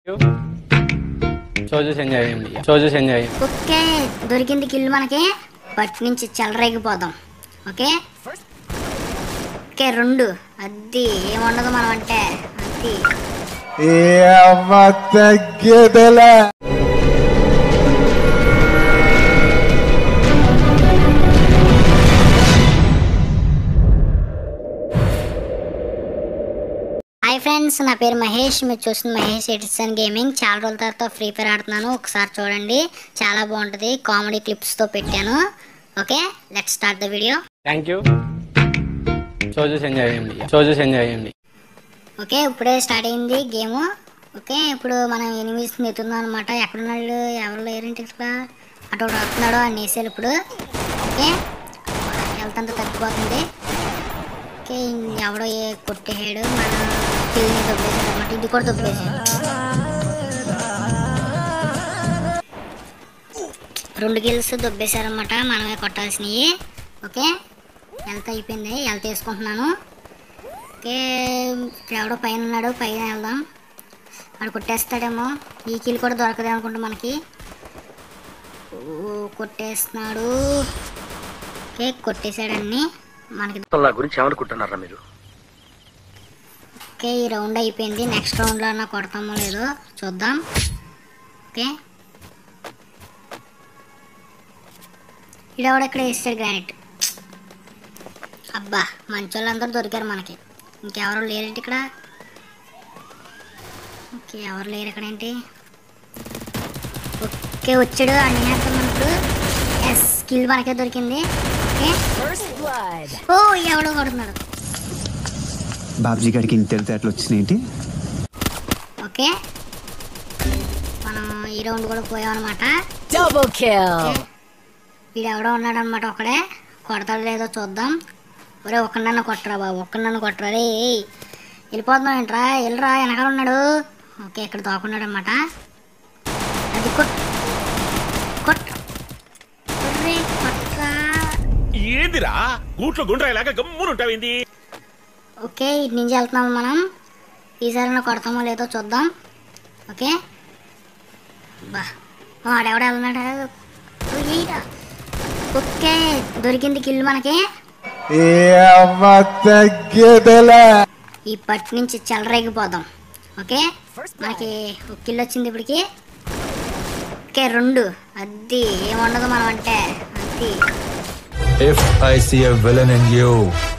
Show చూసి enjoy చేయండి show చూసి ఎంజాయ్ చేయండి ఓకే దొరికింది కిల్లు మనకి బట్ నుంచి చెలరేగిపోదాం ఓకే ఓకే రెండు అది ఏముండదు మనం అంటే అది తగ్గేదలే హాయ్ ఫ్రెండ్స్ నా పేరు మహేష్ మీరు చూస్తున్న మహేష్ ఎడిసన్ గేమింగ్ చాలా రోజుల తర్వాత ఫ్రీ ఫైర్ ఆడుతున్నాను ఒకసారి చూడండి చాలా బాగుంటుంది కామెడీ క్లిప్స్తో పెట్టాను okay let start the video thank you show చూసి ఎంజాయ్ చేయండి షో చూసి ఎంజాయ్ చేయండి ఓకే ఇప్పుడే స్టార్ట్ అయింది గేమ్ ఓకే ఇప్పుడు మనం ఎనిమిస్ నెత్తున్నాం అనమాట ఎక్కడున్నాడు ఎవరు లేరంటే ఇక్కడ అటు ఒకడు వస్తున్నాడు అని వేసారు ఇప్పుడు ఓకే హెల్త్ అంతా తగ్గిపోతుంది ఓకే ఎవడో ఏ కొట్టేసాడు మన టీవీని దొబ్బేసాడు అనమాట ఇది కూడా దొబ్బేసాడు రెండు గిల్స్ దొబ్బేశారనమాట మనమే కొట్టాల్సినవి ఓకే హెల్త్ అయిపోయింది హెల్త్ వేసుకుంటున్నాను ఓకే ఇక్కడ ఎవడో పైన ఉన్నాడు పైన వెళ్దాం వాడు కొట్టేస్తాడేమో ఈ కీలు కూడా దొరకదు అనుకుంటా మనకి ఓ, కొట్టేస్తున్నాడు ఓకే కొట్టేశాడు అన్ని మనకి నా గురించి ఏమనుకుంటున్నారా మీరు ఓకే ఈ రౌండ్ అయిపోయింది నెక్స్ట్ రౌండ్లో అన్నా కొడతామో లేదో చూద్దాం ఓకే ఇడెవడ ఇక్కడ వేస్తాడు గ్రానైట్ అబ్బా మంచోళ్ళందరూ దొరికారు మనకి ఇంకెవరు లేరేంటి ఇక్కడ ఓకే ఎవరు లేరు ఇక్కడ ఏంటి ఓకే వచ్చాడు అన్ని వేస్తాం ఇప్పుడు ఎస్ స్కిల్ మనకే దొరికింది ఓకే ఓ ఎవడో కొడుతున్నాడు బాబ్జీ గారికి ఇంత తెలితేటలు వచ్చినాయేంటి ఓకే మనం ఈ రౌండ్ కూడా పోయామన్నమాట Double kill. వీడు ఎవడో ఉన్నాడు అనమాట ఒకడే కొడతాడు లేదో చూద్దాం ఒరే ఒక్కడన్నా కొట్టరా బాబు ఒక్కడన్నా కొట్టరా రే ఏయ్. వెళ్ళిపోతున్నాం ఏంట్రా వెళ్ళరా వెనకాల ఉన్నాడు ఓకే ఇక్కడ తోకున్నాడు అనమాట అది కొట్ కొట్ ఒర్రే, కొట్రా ఏందిరా గూట్లో గుండ్రాయిలాగా గమ్మునుంటావింది ఓకే ఇటు నుంచి వెళ్తున్నాము మనం ఈసారి కొడతామో లేదో చూద్దాం ఓకే బా వాడెవడ వెళ్తున్నాడు ఓ, ఈరా. ఓకే దొరికింది కిల్లు మనకి తగ్గేదలే ఈ పట్టు నుంచి చెలరేగిపోదాం ఓకే మనకి ఒక కిల్ వచ్చింది ఇప్పటికి ఓకే రెండు అది ఏముండదు మనం అంటే అది If I see a villain in you,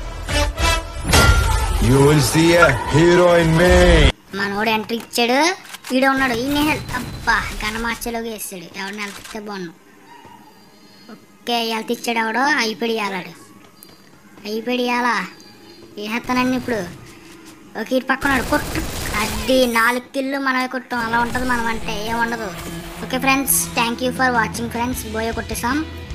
you will see a hero in me. మనోడు ఎంట్రీ ఇచ్చాడు వీడు ఉన్నాడు ఈయన అబ్బా గణమార్చలోకి వేసాడు ఎవరిని హెల్త్ ఇస్తే బాగున్నాడు ఓకే హెల్త్ ఇచ్చాడు ఎవడో అయిపోయి ఇవ్వాలాడు అయిపోయి ఇవ్వాలా వేసేస్తానండి ఇప్పుడు ఓకే ఇటు పక్కన కొట్టు అది నాలుగు కిల్లు మనమే కొట్టాం అలా ఉంటుంది మనం అంటే ఏముండదు okay friends thank you for watching friends బోయో కొట్టేసాం